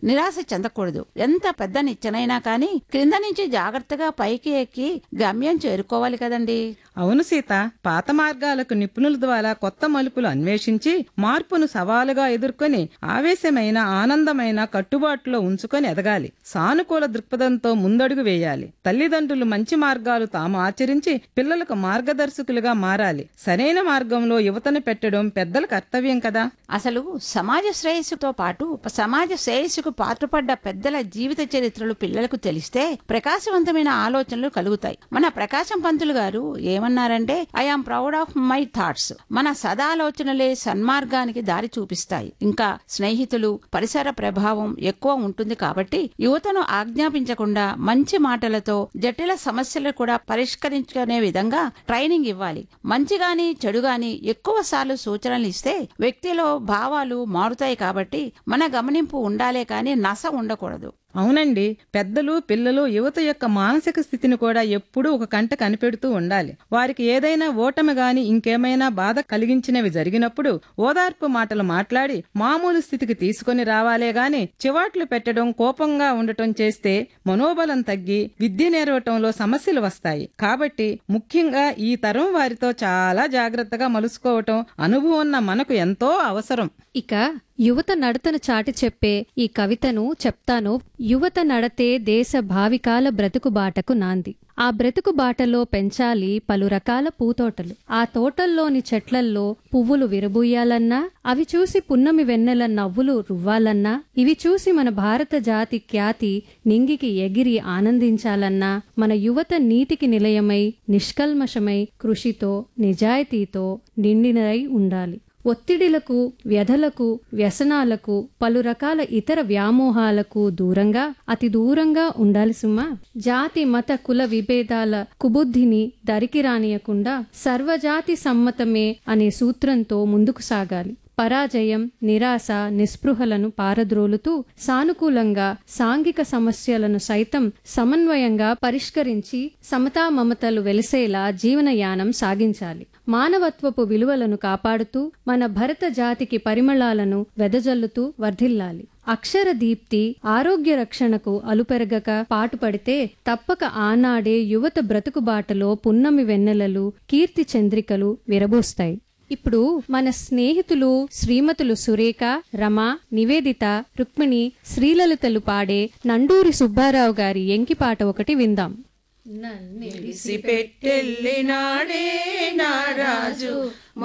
నిరాశ చెందకూడదు ఎంత పెద్ద నిచ్చెనైనా కానీ క్రింద నుంచి జాగ్రత్తగా పైకి ఎక్కి గమ్యం చేరుకోవాలి కదండి అవును సీత పాత మార్గాలకు నిపుణుల ద్వారా కొత్త మలుపులు అన్వేషించి మార్పును సవాలుగా ఎదుర్కొని ఆవేశమైన ఆనందమైన కట్టుబాటులో ఉంచుకొని ఎదగాలి సానుకూల దృక్పథంతో ముందడుగు వేయాలి తల్లిదండ్రులు మంచి మార్గాలు తాము ఆచరించి పిల్లలకు మార్గదర్శకులుగా మారాలి సరైన మార్గంలో యువతను పెట్టడం పెద్దల కర్తవ్యం కదా అసలు సమాజ శ్రేయస్సుతో పాటు సమాజ శ్రేయస్సుకు పాటుపడ్డ పెద్దల జీవిత చరిత్రలు పిల్లలకు తెలిస్తే ప్రకాశవంతమైన ఆలోచనలు కలుగుతాయి మన ప్రకాశం పంతులు గారు ఏమన్నారంటే I am proud of my thoughts మన సదాలోచనలే సన్మార్గానికి దారి చూపిస్తాయి ఇంకా స్నేహితులు పరిసర ప్రభావం ఎక్కువ ఉంటుంది కాబట్టి యువతను ఆజ్ఞాపించకుండా మంచి మాటలతో జటిల సమస్యలు కూడా పరిష్కరించుకునే విధంగా ట్రైనింగ్ ఇవ్వాలి మంచి గాని చెడు గాని ఎక్కువ సార్లు సూచనలు ఇస్తే వ్యక్తిలో భావాలు మారుతాయి కాబట్టి మన గమనింపు ఉండాలే కానీ నస ఉండకూడదు అవునండి పెద్దలు పిల్లలు యువత యొక్క మానసిక స్థితిని కూడా ఎప్పుడూ ఒక కంట కనిపెడుతూ ఉండాలి వారికి ఏదైనా ఓటమి గాని ఇంకేమైనా బాధ కలిగించినవి జరిగినప్పుడు ఓదార్పు మాటలు మాట్లాడి మామూలు స్థితికి తీసుకొని రావాలే గాని చివాట్లు పెట్టడం కోపంగా ఉండటం చేస్తే మనోబలం తగ్గి విద్య నేర్వటంలో సమస్యలు వస్తాయి కాబట్టి ముఖ్యంగా ఈ తరం వారితో చాలా జాగ్రత్తగా మలుసుకోవటం అనుభవం ఉన్న మనకు ఎంతో అవసరం ఇక యువత నడతను చాటి చెప్పే ఈ కవితను చెప్తాను యువత నడతే దేశ భావికాల బ్రతుకు బాటకు నాంది ఆ బ్రతుకు బాటలో పెంచాలి పలు రకాల పూతోటలు ఆ తోటల్లోని చెట్లల్లో పువ్వులు విరబూయాలన్నా అవి చూసి పున్నమి వెన్నెల నవ్వులు రువ్వాలన్నా ఇవి చూసి మన భారత జాతి ఖ్యాతి నింగికి ఎగిరి ఆనందించాలన్నా మన యువత నీతికి నిలయమై నిష్కల్మషమై కృషితో నిజాయితీతో నిండినై ఉండాలి ఒత్తిడిలకు వ్యధలకు వ్యసనాలకు పలు రకాల ఇతర వ్యామోహాలకు దూరంగా అతి దూరంగా ఉండాలి సుమా జాతి మత కుల విభేదాల కుబుద్ధిని దరికి రానియకుండా సర్వజాతి సమ్మతమే అనే సూత్రంతో ముందుకు సాగాలి పరాజయం నిరాశ నిస్పృహలను పారద్రోలుతూ సానుకూలంగా సాంఘిక సమస్యలను సైతం సమన్వయంగా పరిష్కరించి సమతా మమతలు వెలిసేలా జీవనయానం సాగించాలి మానవత్వపు విలువలను కాపాడుతూ మన భరత జాతికి పరిమళాలను వెదజల్లుతూ వర్ధిల్లాలి అక్షర దీప్తి ఆరోగ్య రక్షణకు అలుపెరగక పాటుపడితే తప్పక ఆనాడే యువత బ్రతుకు బాటలో పున్నమి వెన్నెలలు కీర్తి చంద్రికలు విరబూస్తాయి ఇప్పుడు మన స్నేహితులు శ్రీమతులు సురేఖ రమ నివేదిత రుక్మిణి శ్రీలలితలు పాడే నండూరి సుబ్బారావు గారి ఎంకి పాట ఒకటి విందాం పెట్టెళ్ళినాడే నా రాజు